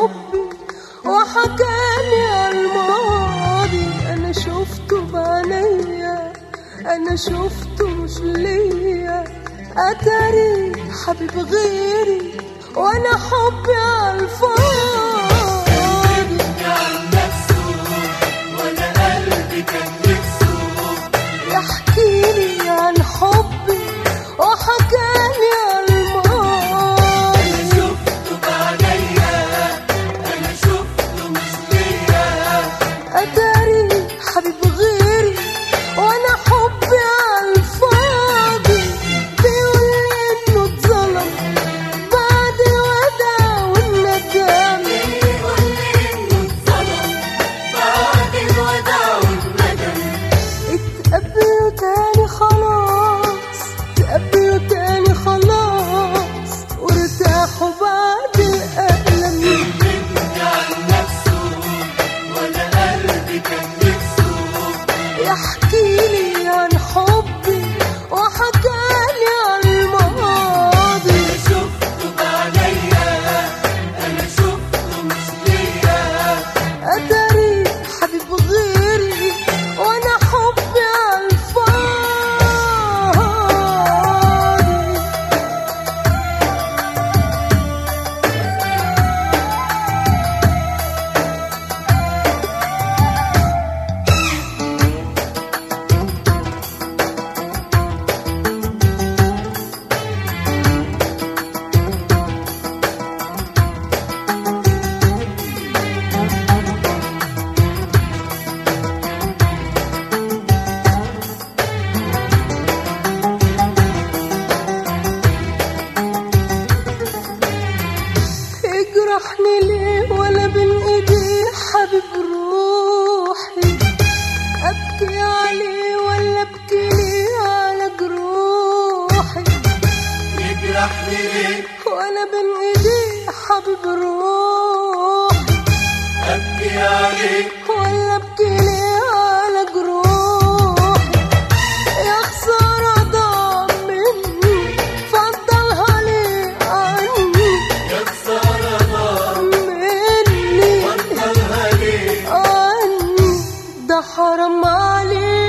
حبي وحكالي عن الماضي انا شفته بعينيا انا شفته مش ليا اتاري حبيب غيري وانا حبي على الفاضي عن نفسه ولا قلبي كان نفسه يحكي لي عن حبي وحكالي عن الماضي شفته بعينيا انا شفته مش ليا أداري حبيب غيري وأنا حبي على الفاضي بيقول لي إنه اتظلم بعد الوداع والندم يقول لي انه اتظلم بعد الوداع والندم اتقبلوا تاني خلاص اتقبلوا تاني خلاص وارتاحوا بعد الألم كلمني عن نفسه ولا قلبي كان نفسه يحكي لي عن حبي وحكالي عن الماضي شفته بعينيا انا شفته مش ليا أداري حبيب غيري وأنا حبي على الفاضي يجرحني ليه ولا بين ايدي حبيب روحي ابكي عليه ولا ابكي ليه على جروحي يجرحني ليه وانا بين ايدي حبيب روحي ابكي عليه ولا ابكي ليه على جروحي يا خسارة ضاع مني فضلها ليه عني يا خسارة ضاع مني بطلها ليه عني ده حرام عليه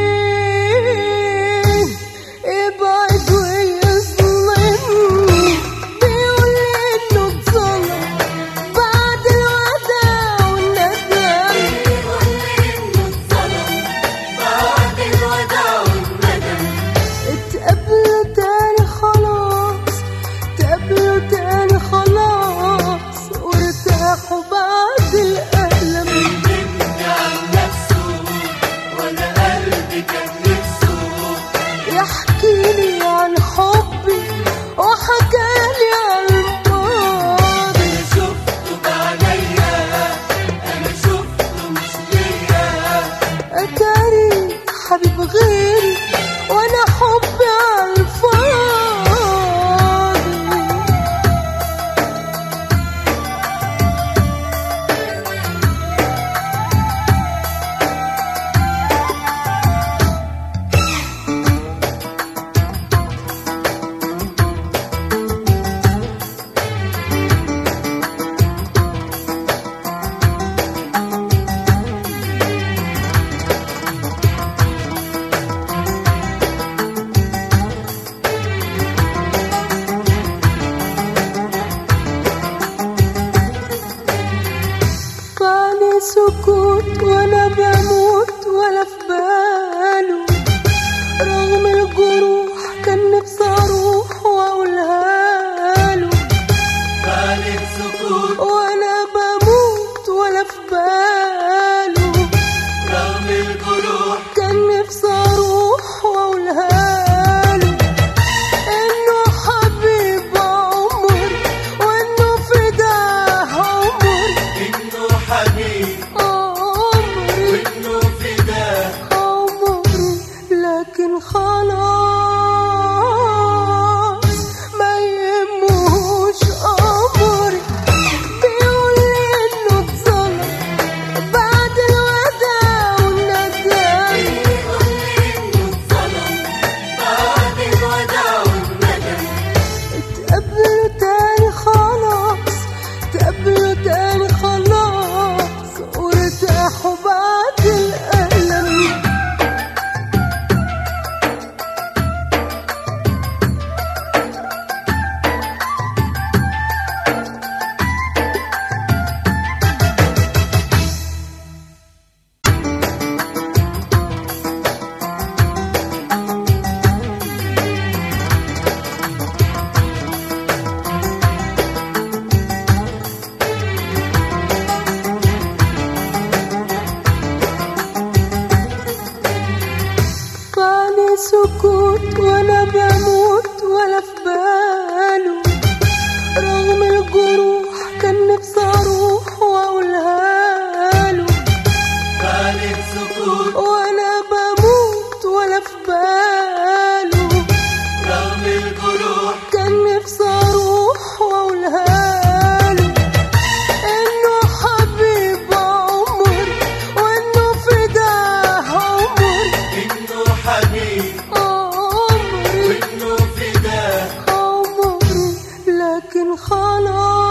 ابعد ويظلمني بيقول لي انه اتظلم بعد الوداع والندم يقول لي انه اتظلم بعد الوداع والندم اتقابلوا تاني خلاص اتقابلوا تاني خلاص وارتاحوا بعد الألم كلمني عن نفسه ولا قلبي كان نفسه يحكي لي عن حبي وحكالي عن الماضي انا شفته بعينيا انا شفته مش ليا أتاري حبيب غيري وأنا حبي على الفاضي فعني سكوت وانا بموت ولا في باله رغم الجروح كان نفسي اروح واقولها له كانت سكوت وانا بموت ولا في باله رغم الجروح كان نفسي اروح واقولها له انه حبيب عمري وانه فداه عمري انه حبيب عمري وانه خلاص